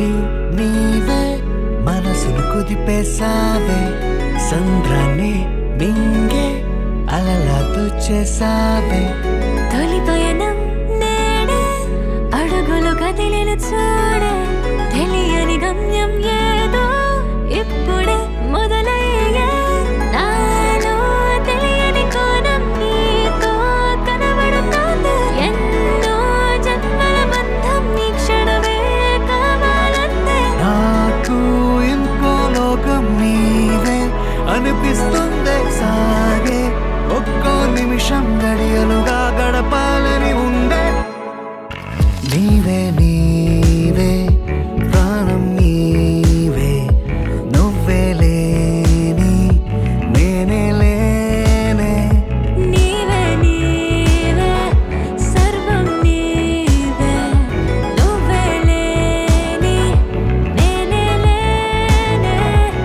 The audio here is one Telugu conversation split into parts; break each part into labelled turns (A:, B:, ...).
A: ఊపిరి నీవే మనసును కుదిపేసావే సంద్రాన్ని మింగే అలలాతో చేసావే
B: తొలి పయనం నేడే అడుగులు కదిలిన చూడే తెలియని గమ్యం ఏదో ఇప్పుడే మొదలయ్యే నాలో తెలియని కోణం నీతో కనబడుతోంది ఎన్నో జన్మల బంధం ఈ క్షణమే కావాలంతే
A: నాకు ఇంకో లోకం నీవే అనిపిస్తుందే సాగే ఒక్కో నిమిషం గడియలుగా గడపాలని ఉందే నీవే నీవే ప్రాణం నీవే నువ్వే లేని నేనే లేనే
B: నీవే నీవే సర్వం నీవే నువ్వే లేని నేనే లేనే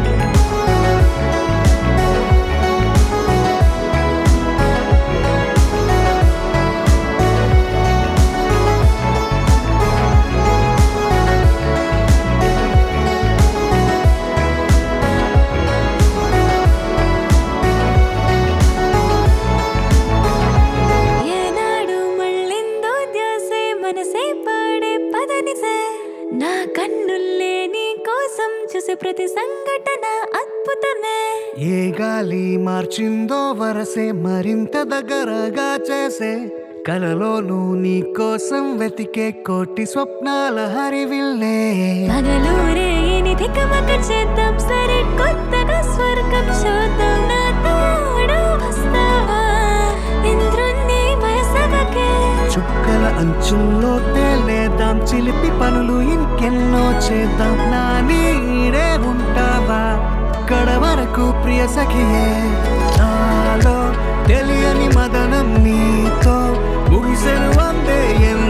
B: ఏనాడు మళ్ళిందో ధ్యాసే మనసే పాడే పదనిసే నా కన్నుల్లే నీ కోసం చూసే ప్రతి సంఘటన అద్భుతమే
A: ఏ గాలి మార్చిందో వరసే మరింత దగ్గరగా చేసే కలలోనూ నీ కోసం వెతికే కోటి స్వప్నాల హరివిల్లే
B: పగలూరే ఇని తికమక చేద్దాం సరే కొత్తగా స్వర్గం చూద్దాం నా తోడు వస్తావా ఇంద్రుణ్ణి వయసవకే
A: చుక్కల అంచుల్లో తేలేద్దాం చిలిపి పనులు ఇంకెన్నో చేద్దాం నా నీడే ఉంటావా కడ వరకు ప్రియ సఖియే నాలో తెలియని మదనం నీతో ముగిసెను అందే ఎన్నో